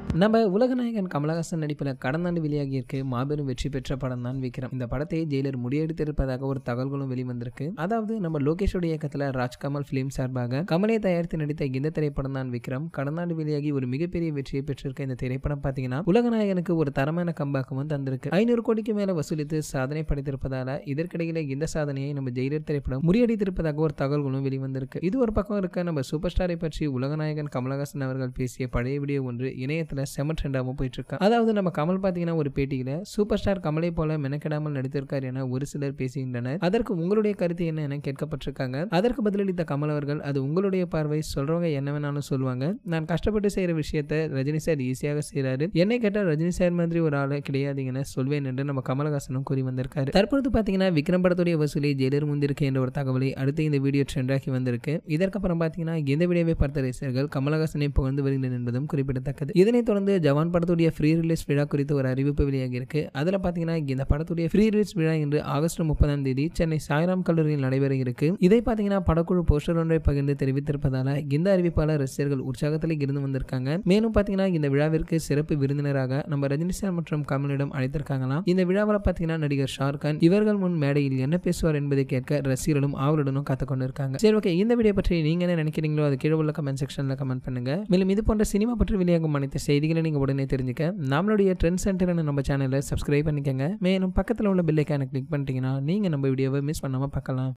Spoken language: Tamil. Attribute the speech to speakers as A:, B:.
A: நம்ம உலகநாயகன் கமலஹாசன் நடிப்பில் கடந்த ஆண்டு வெளியாகியிருக்கு மாபெரும் வெற்றி பெற்ற படம் தான் விக்ரம் இந்த படத்தை ஜெயிலர் முடியெடுத்திருப்பதாக ஒரு தகவல்களும் வெளிவந்திருக்கு அதாவது நம்ம லோகேஷோட இயக்கத்தில் ராஜ்கமல் பிலிம் சார்பாக கமலே தயாரித்து நடித்த இந்த திரைப்படம் தான் விக்ரம் கடந்த ஆண்டு வெளியாகி ஒரு மிகப்பெரிய வெற்றியை பெற்றிருக்க இந்த திரைப்படம் பார்த்தீங்கன்னா உலகநாயகனுக்கு ஒரு தரமான கம்பாக்கமும் தந்திருக்கு ஐநூறு கோடிக்கு மேல வசூலித்து சாதனை படைத்திருப்பதால இதற்கிடையில இந்த சாதனையை நம்ம ஜெயிலர் திரைப்படம் முறியடித்திருப்பதாக ஒரு தகவல்களும் வெளிவந்திருக்கு இது ஒரு பக்கம் இருக்க நம்ம சூப்பர் ஸ்டாரை பற்றி உலகநாயகன் கமலஹாசன் அவர்கள் பேசிய பழைய வீடியோ ஒன்று இணையத்தில் செம ட்ரெண்டாகவும் போயிட்டு இருக்கு அதாவது நம்ம கமல் பார்த்தீங்கன்னா ஒரு பேட்டியில சூப்பர் ஸ்டார் கமலை போல மெனக்கெடாமல் நடித்திருக்கார் என ஒரு சிலர் பேசுகின்றனர் அதற்கு உங்களுடைய கருத்து என்ன என கேட்கப்பட்டிருக்காங்க அதற்கு பதிலளித்த கமல் அவர்கள் அது உங்களுடைய பார்வை சொல்றவங்க என்ன வேணாலும் சொல்லுவாங்க நான் கஷ்டப்பட்டு செய்யற விஷயத்த ரஜினி சார் ஈஸியாக செய்யறாரு என்னை கேட்டால் ரஜினி சார் மாதிரி ஒரு ஆளை கிடையாதுங்கன்னு சொல்வேன் என்று நம்ம கமலஹாசனும் கூறி வந்திருக்காரு தற்பொழுது பார்த்தீங்கன்னா விக்ரம் படத்துடைய வசூலை ஜெயிலர் முந்திருக்கு என்ற ஒரு தகவலை அடுத்து இந்த வீடியோ ட்ரெண்டாகி வந்திருக்கு இதற்கப்புறம் பார்த்தீங்கன்னா இந்த வீடியோவை பார்த்த ரசிகர்கள் கமலஹாசனை புகழ்ந்து வருகின்றனர் என்பதும் குறிப்பிடத்தக்கது இதனைத் தொடர்ந்து ஜவான் படத்துடைய ஃப்ரீ ரிலீஸ் விழா குறித்து ஒரு அறிவிப்பு வெளியாகி இருக்கு அதில் பார்த்தீங்கன்னா இந்த படத்துடைய ஃப்ரீ ரிலீஸ் விழா இன்று ஆகஸ்ட் முப்பதாம் தேதி சென்னை சாய்ராம் கல்லூரியில் நடைபெற இருக்கு இதை பார்த்தீங்கன்னா படக்குழு போஸ்டர் ஒன்றை பகிர்ந்து தெரிவித்திருப்பதால இந்த அறிவிப்பாளர் ரசிகர்கள் உற்சாகத்தில் இருந்து வந்திருக்காங்க மேலும் பார்த்தீங்கன்னா இந்த விழாவிற்கு சிறப்பு விருந்தினராக நம்ம ரஜினி சார் மற்றும் கமலிடம் அழைத்திருக்காங்களாம் இந்த விழாவில் பார்த்தீங்கன்னா நடிகர் ஷாருக்கான் இவர்கள் முன் மேடையில் என்ன பேசுவார் என்பதை கேட்க ரசிகர்களும் ஆவலுடனும் காத்து கொண்டிருக்காங்க சரி ஓகே இந்த வீடியோ பற்றி நீங்க என்ன நினைக்கிறீங்களோ அது கீழே உள்ள கமெண்ட் செக்ஷன்ல கமெண்ட் பண்ணுங்க மேலும் இது போன்ற சினிமா பற்றி வெளியாகும் அனைத்து செய்திகளை நீங்க உடனே தெரிஞ்சுக்க நம்மளுடைய ட்ரெண்ட் சென்டர் நம்ம சேனலை சப்ஸ்கிரைப் பண்ணிக்கங்க மேலும் பக்கத்தில் உள்ள பெல்லைக்கான கிளிக் பண்ணிட்டீங்கன்னா நீங்க நம்ம வீடியோவை மிஸ் பண்ணாம பார்க்கலாம்